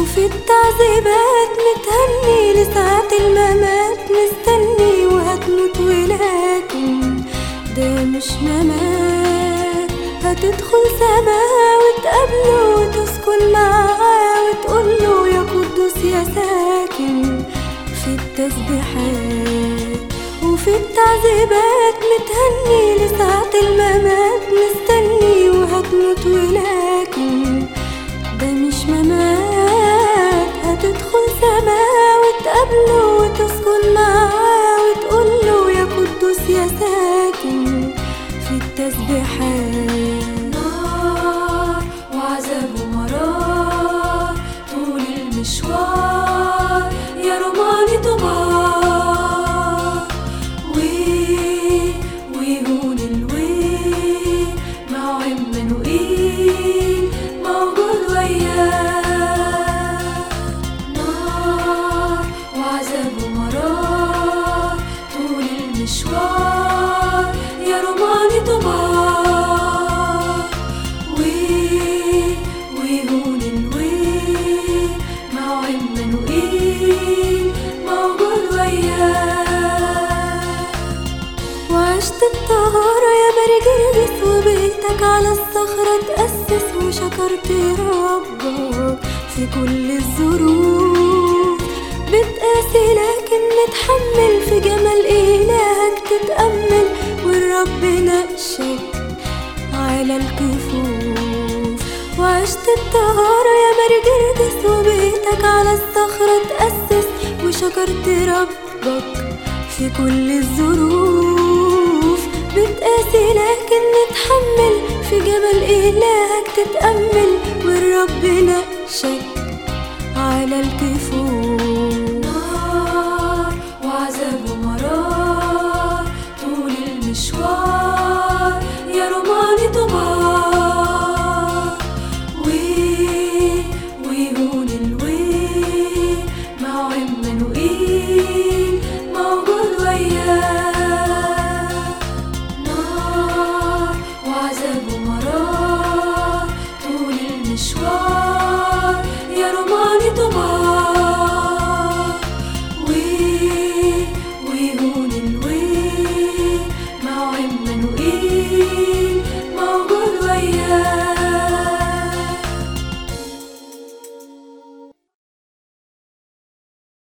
وفي التعذيبات متهني لساعة الممات مستني وهتموت ولكن ده مش ممات هتدخل سما وتقابله وتسكن معاه وتقوله يا قدوس يا ساكن في التسبيحات وفي التعذيبات متهني لساعة الممات مستني وهتموت ولكن ده مش ممات هتدخل سما وتقابله وتسكن معاه وتقوله يا قدوس يا ساكن في التسبيحات نار وعذاب ومرار طول المشوار يا رماني طبار وي ويهون الويل مع عمانوئيل موجود وياه نار وعذاب ومرار طول المشوار يا رماني طبار وي ويهون الويل مع عمانوئيل موجود وياه وعشت الطهارة يا ماري جرجس وبيتك على الصخرة تأسس وشكرت ربك في كل الظروف بتقاسي لكن متحمل في جمال إلهك تتأمل والرب نقشك على الكفوف وعشت الطهارة يا ماري جرجس وبيتك على الصخرة تأسس وشكرت ربك في كل الظروف بتقاسي لكن نتحمل في جبل إلهك تتأمل والرب نقشك على الكفوف